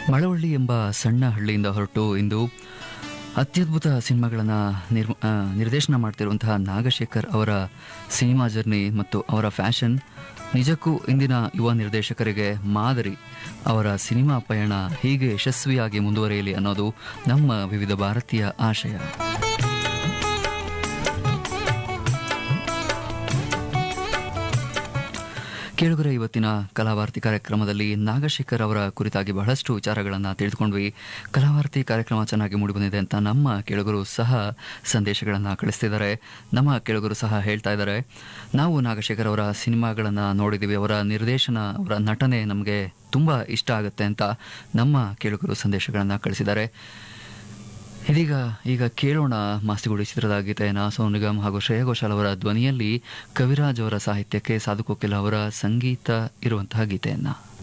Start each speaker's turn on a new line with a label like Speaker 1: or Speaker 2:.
Speaker 1: ಮಳವಳ್ಳಿ ಎಂಬ ಸಣ್ಣ ಹಳ್ಳಿಯಿಂದ ಹೊರಟು ಇಂದು ಅತ್ಯದ್ಭುತ ಸಿನಿಮಾಗಳನ್ನು ನಿರ್ ಆ, ನಿರ್ದೇಶನ ಮಾಡ್ತಿರುವಂತಹ ನಾಗಶೇಖರ್ ಅವರ ಸಿನಿಮಾ ಜರ್ನಿ ಮತ್ತು ಅವರ ಫ್ಯಾಷನ್ ನಿಜಕ್ಕೂ ಇಂದಿನ ಯುವ ನಿರ್ದೇಶಕರಿಗೆ ಮಾದರಿ ಅವರ ಸಿನಿಮಾ ಪಯಣ ಹೀಗೆ ಯಶಸ್ವಿಯಾಗಿ ಮುಂದುವರಿಯಲಿ ಅನ್ನೋದು ನಮ್ಮ ವಿವಿಧ ಭಾರತೀಯ ಆಶಯ ಕೇಳುಗರ ಇವತ್ತಿನ ಕಲಾವಾರ್ತಿ ಕಾರ್ಯಕ್ರಮದಲ್ಲಿ ನಾಗಶೇಖರ್ ಅವರ ಕುರಿತಾಗಿ ಬಹಳಷ್ಟು ವಿಚಾರಗಳನ್ನು ತಿಳಿದುಕೊಂಡ್ವಿ ಕಲಾವಾರ್ತಿ ಕಾರ್ಯಕ್ರಮ ಚೆನ್ನಾಗಿ ಮೂಡಿಬಂದಿದೆ ಅಂತ ನಮ್ಮ ಕೇಳುಗರು ಸಹ ಸಂದೇಶಗಳನ್ನು ಕಳಿಸ್ತಿದ್ದಾರೆ ನಮ್ಮ ಕೇಳುಗರು ಸಹ ಹೇಳ್ತಾ ಇದ್ದಾರೆ ನಾವು ನಾಗಶೇಖರ್ ಅವರ ಸಿನಿಮಾಗಳನ್ನು ನೋಡಿದ್ದೀವಿ ಅವರ ನಿರ್ದೇಶನ ಅವರ ನಟನೆ ನಮಗೆ ತುಂಬ ಇಷ್ಟ ಆಗುತ್ತೆ ಅಂತ ನಮ್ಮ ಕೇಳುಗರು ಸಂದೇಶಗಳನ್ನು ಕಳಿಸಿದ್ದಾರೆ ಇದೀಗ ಈಗ ಕೇಳೋಣ ಮಾಸ್ತಿಗುಡಿ ಚಿತ್ರದ ಗೀತೆಯನ್ನು ಸೋನು ನಿಗಮ್ ಹಾಗೂ ಶ್ರೇಯಾ ಘೋಷಾಲ್ ಅವರ ಧ್ವನಿಯಲ್ಲಿ ಕವಿರಾಜ್ ಅವರ ಸಾಹಿತ್ಯಕ್ಕೆ ಸಾಧು ಕೋಕಿಲ ಅವರ ಸಂಗೀತ ಇರುವಂತಹ ಗೀತೆಯನ್ನು